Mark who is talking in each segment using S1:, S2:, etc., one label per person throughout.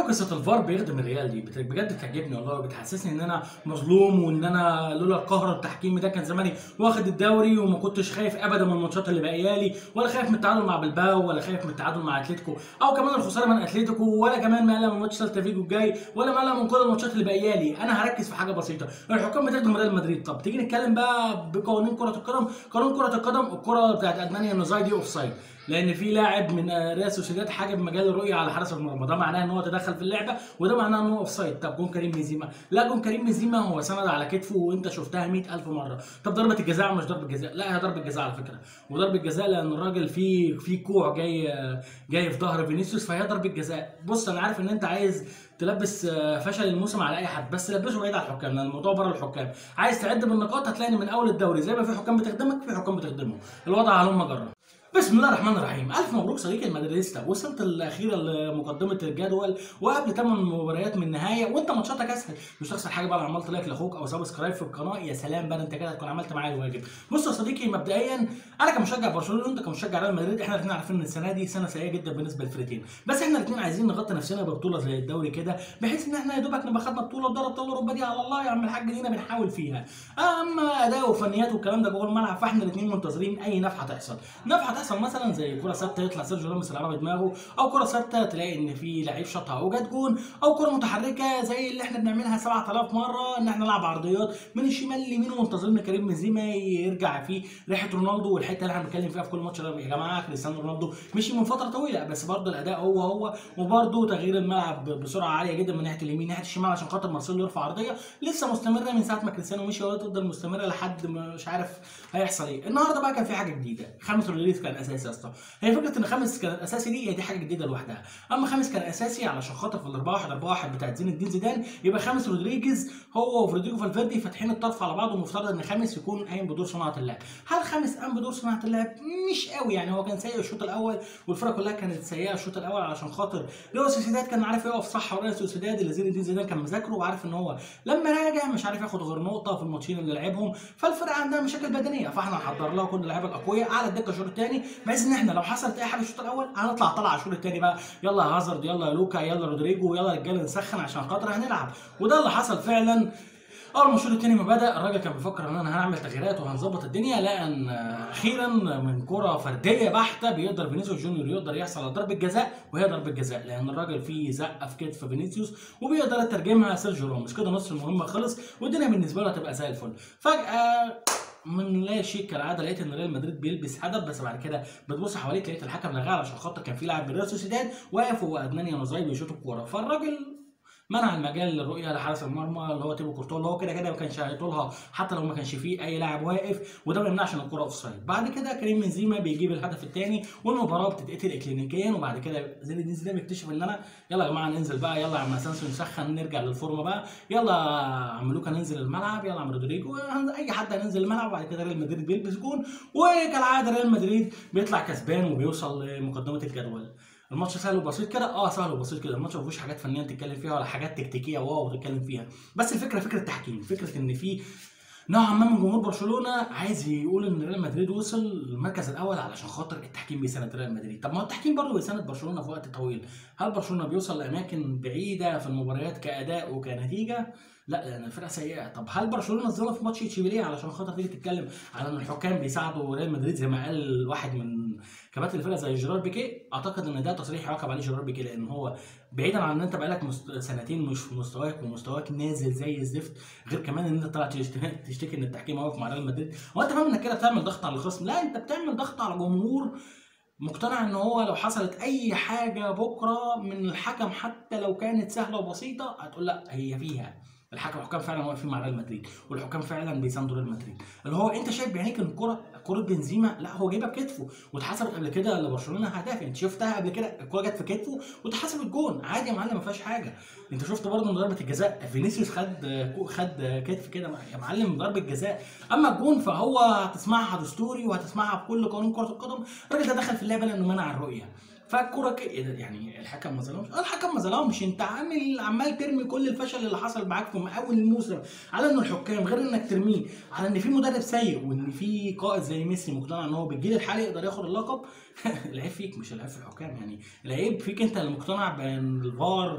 S1: قصه الفار بيخدم الريال دي بت- بجد بتعجبني والله وبتحسسني ان انا مظلوم وان انا لولا القهر التحكيمي ده كان زماني واخد الدوري وما كنتش خايف ابدا من الماتشات اللي باقيه لي ولا خايف من التعادل مع بلباو ولا خايف من التعادل مع اتلتيكو او كمان الخساره من اتلتيكو ولا كمان مقلق من ماتش سالتا فيجو الجاي ولا مقلق من كل الماتشات اللي باقيه لي انا هركز في حاجه بسيطه الحكام بتخدم ريال مدريد طب تيجي نتكلم بقى بقوانين كره القدم قانون كره القدم الكره بتاعت المانيا النزاي دي اوف سايد لان في لاعب من آه، ريال سوسيداد حاجب مجال الرؤيه على حارس المرمى ده معناه ان هو تدخل في اللعبه وده معناه ان هو اوف سايد طب جون كريم بنزيما لا جون كريم بنزيما هو سند على كتفه وانت شفتها 100000 مره طب ضربه الجزاء مش ضربه جزاء لا هي ضربه جزاء على فكره وضربه جزاء لان الراجل فيه في كوع جاي آه، جاي في ظهر فينيسيوس فهي ضربه جزاء بص انا عارف ان انت عايز تلبس آه، فشل الموسم على اي حد بس لبسه بعيد عن الحكام لان الموضوع بره الحكام عايز تعد بالنقاط هتلاقي من اول الدوري زي ما في حكام بتخدمك في حكام بتخدمه الوضع هلم جرى بسم الله الرحمن الرحيم الف مبروك صديقي المدريستا وصلت الاخيره لمقدمه الجدول وقبل 8 مباريات من النهايه وانت ماتشاتك اسهل مش تخسر حاجه بقى لو عملت لايك لاخوك او سبسكرايب في القناه يا سلام بقى انت كده هتكون عملت معايا الواجب بص يا صديقي مبدئيا انا كمشجع برشلونه وانت كمشجع ريال مدريد احنا الاثنين عارفين ان السنه دي سنه سيئه جدا بالنسبه للفرقتين بس احنا الاثنين عايزين نغطي نفسنا ببطوله زي الدوري كده بحيث ان احنا يا دوبك نبقى خدنا بطوله ودوري ابطال اوروبا دي على الله يا عم الحاج دينا بنحاول فيها اما اداء وفنيات والكلام ده جوه الملعب فاحنا الاثنين منتظرين اي نفحه تحصل نفحه تحصل مثلا زي كره ثابته يطلع سيرجيو راموس يلعبها بدماغه او كره ثابته تلاقي ان في لعيب شاطها وجت جون او كره متحركه زي اللي احنا بنعملها 7000 مره ان احنا نلعب عرضيات من الشمال لليمين ومنتظرين ان كريم بنزيما يرجع فيه ريحه رونالدو والحته اللي احنا بنتكلم فيها في كل ماتش يا جماعه كريستيانو رونالدو مشي من فتره طويله بس برضه الاداء هو هو وبرضه تغيير الملعب بسرعه عاليه جدا من ناحيه اليمين ناحيه الشمال عشان خاطر مارسيلو يرفع عرضيه لسه مستمره من ساعه ما كريستيانو مشي ولا تفضل مستمره لحد ما مش عارف هيحصل ايه النهارده بقى كان في حاجه جديده خامس رودريجيز كان اساسي يا اسطى هي فكره ان خامس كان اساسي دي هي دي حاجه جديده لوحدها اما خامس كان اساسي علشان خاطر في ال 4 1 4 1 بتاعت زين الدين زيدان يبقى خامس رودريجيز هو وفروديجو فالفيردي فاتحين الطرف على بعض ومفترض ان خامس يكون قايم بدور صناعه اللعب هل خامس قام بدور صناعه اللعب مش قوي يعني هو كان سيء الشوط الاول والفرقه كلها كانت سيئه الشوط الاول علشان خاطر ريال سوسيداد كان عارف يقف صح وريال سوسيداد اللي زين الدين زيدان كان مذاكره وعارف ان هو لما راجع مش عارف ياخد غير نقطه في الماتشين اللي لعبهم فالفرقه عندها مشاكل بدنيه فاحنا هنحضر لها كل اللعيبه الاقوياء على الدكه الشوط الثاني بحيث ان احنا لو حصلت اي حاجه الشوط الاول هنطلع طلع الشوط الثاني بقى يلا يا هازارد يلا يا لوكا يلا رودريجو يلا رجاله نسخن عشان خاطر هنلعب وده اللي حصل فعلا اول ما الشوط الثاني ما بدا الراجل كان بيفكر ان انا هنعمل تغييرات وهنظبط الدنيا لان اخيرا من كره فرديه بحته بيقدر فينيسيوس جونيور يقدر يحصل على ضربه جزاء وهي ضربه جزاء لان الراجل فيه زقه في كتف فينيسيوس وبيقدر يترجمها سيرجيو راموس كده نص المهمه خلص والدنيا بالنسبه له هتبقى زي الفل فجاه من لا شيء كالعاده لقيت ان ريال مدريد بيلبس هدف بس بعد كده بتبص حواليك لقيت الحكم لغاه علشان خاطر كان في لاعب من ريال سوسيداد واقف وادماني نزاي بيشوط الكوره فالراجل منع المجال للرؤيه لحارس المرمى اللي هو تيبو كورتوا اللي هو كده كده ما كانش هيطولها حتى لو ما كانش فيه اي لاعب واقف وده ما يمنعش ان الكوره اوف سايد بعد كده كريم بنزيما بيجيب الهدف الثاني والمباراه بتتقتل اكلينيكيا وبعد كده زين الدين زيدان بيكتشف ان انا يلا يا جماعه ننزل بقى يلا يا عم اسانسيو نسخن نرجع للفورمه بقى يلا يا عم لوكا ننزل الملعب يلا يا عم رودريجو اي حد هننزل الملعب وبعد كده ريال مدريد بيلبس جون وكالعاده ريال مدريد بيطلع كسبان وبيوصل لمقدمه الجدول الماتش سهل وبسيط كده اه سهل وبسيط كده الماتش ما فيهوش حاجات فنيه تتكلم فيها ولا حاجات تكتيكيه واو تتكلم فيها بس الفكره فكره تحكيم فكره ان في نوعا ما من جمهور برشلونه عايز يقول ان ريال مدريد وصل المركز الاول علشان خاطر التحكيم بيساند ريال مدريد طب ما هو التحكيم برضه بيساند برشلونه في وقت طويل هل برشلونه بيوصل لاماكن بعيده في المباريات كاداء وكنتيجه لا لان الفرقه سيئه طب هل برشلونه ظلم في ماتش اشبيليه علشان خاطر تيجي تتكلم على ان الحكام بيساعدوا ريال مدريد زي ما قال واحد من كباتن الفرقه زي جيرار بيكيه اعتقد ان ده تصريح يعاقب عليه جيرار بيكيه لان هو بعيدا عن ان انت بقالك مست... سنتين مش في مستواك ومستواك نازل زي الزفت غير كمان ان انت طلعت تشتكي, تشتكي ان التحكيم واقف مع ريال مدريد هو انت فاهم انك كده بتعمل ضغط على الخصم لا انت بتعمل ضغط على جمهور مقتنع ان هو لو حصلت اي حاجه بكره من الحكم حتى لو كانت سهله وبسيطه هتقول لا هي فيها الحكم الحكام فعلا واقفين مع ريال مدريد والحكام فعلا بيساندوا ريال مدريد اللي هو انت شايف بعينيك ان الكره كره بنزيما لا هو جايبها بكتفه واتحسبت قبل كده لبرشلونه اهداف انت شفتها قبل كده الكره جت في كتفه واتحسبت جون عادي يا معلم ما فيهاش حاجه انت شفت برضه من ضربه الجزاء فينيسيوس خد خد كتف كده يا معلم من ضربه جزاء اما الجون فهو هتسمعها دستوري وهتسمعها بكل قانون كره القدم الراجل ده دخل في اللعبه لانه منع الرؤيه فالكوره ك... يعني الحكم ما ظلمش اه الحكم ما ظلمش انت عامل عمال ترمي كل الفشل اللي حصل معاك في اول الموسم على ان الحكام غير انك ترميه على ان في مدرب سيء وان في قائد زي ميسي مقتنع ان هو بالجيل الحالي يقدر ياخد اللقب العيب فيك مش العيب في الحكام يعني العيب فيك انت اللي مقتنع بان الفار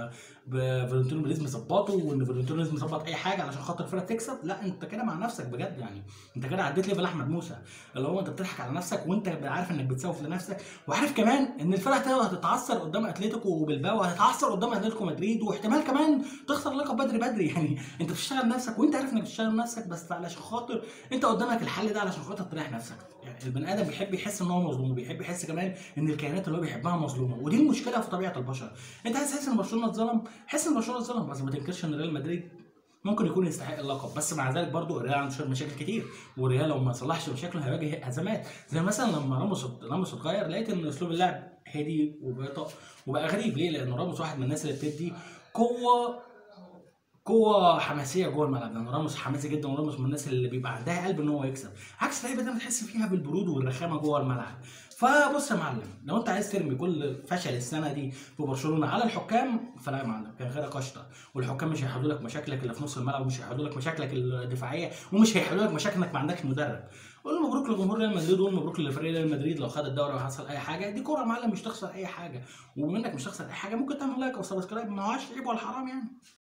S1: بفلورنتينو بيريز مظبطه وان فلورنتينو بيريز مظبط اي حاجه علشان خاطر الفرقه تكسب لا انت كده مع نفسك بجد يعني انت كده عديت ليفل احمد موسى اللي هو انت بتضحك على نفسك وانت عارف انك بتسوف لنفسك وعارف كمان ان الفرقه هتتعثر قدام اتلتيكو وبالباو وهتتعثر قدام اتلتيكو مدريد واحتمال كمان تخسر اللقب بدري بدري يعني انت بتشتغل نفسك وانت عارف انك بتشتغل نفسك بس علشان خاطر انت قدامك الحل ده علشان خاطر تريح نفسك يعني البني ادم بيحب يحس ان هو مظلوم وبيحب يحس كمان ان الكيانات اللي هو بيحبها مظلومه ودي المشكله في طبيعه البشر انت عايز تحس ان برشلونه اتظلم حس ان برشلونه اتظلم بس ما تنكرش ان ريال مدريد ممكن يكون يستحق اللقب بس مع ذلك برضو الريال عنده مشاكل كتير والريال لو ما صلحش مشاكله هيواجه ازمات زي مثلا لما راموس راموس اتغير لقيت ان اسلوب اللعب هادي وبطء وبقى غريب ليه؟ لان راموس واحد من الناس اللي بتدي قوه قوة حماسية جوه الملعب لان راموس حماسي جدا وراموس من الناس اللي بيبقى عندها قلب ان هو يكسب عكس اللعيبة ده بتحس فيها بالبرود والرخامة جوه الملعب فبص يا معلم لو انت عايز ترمي كل فشل السنه دي في برشلونه على الحكام فلا يا معلم كان غير قشطه والحكام مش هيحلوا لك مشاكلك اللي في نص الملعب ومش هيحلوا لك مشاكلك الدفاعيه ومش هيحلوا لك مشاكلك ما عندكش مدرب قول مبروك لجمهور ريال مدريد وقول مبروك لفريق ريال مدريد لو خد الدوري وحصل اي حاجه دي كوره يا معلم مش تخسر اي حاجه وبما انك مش تخسر اي حاجه ممكن تعمل لايك او سبسكرايب ما هوش عيب ولا حرام يعني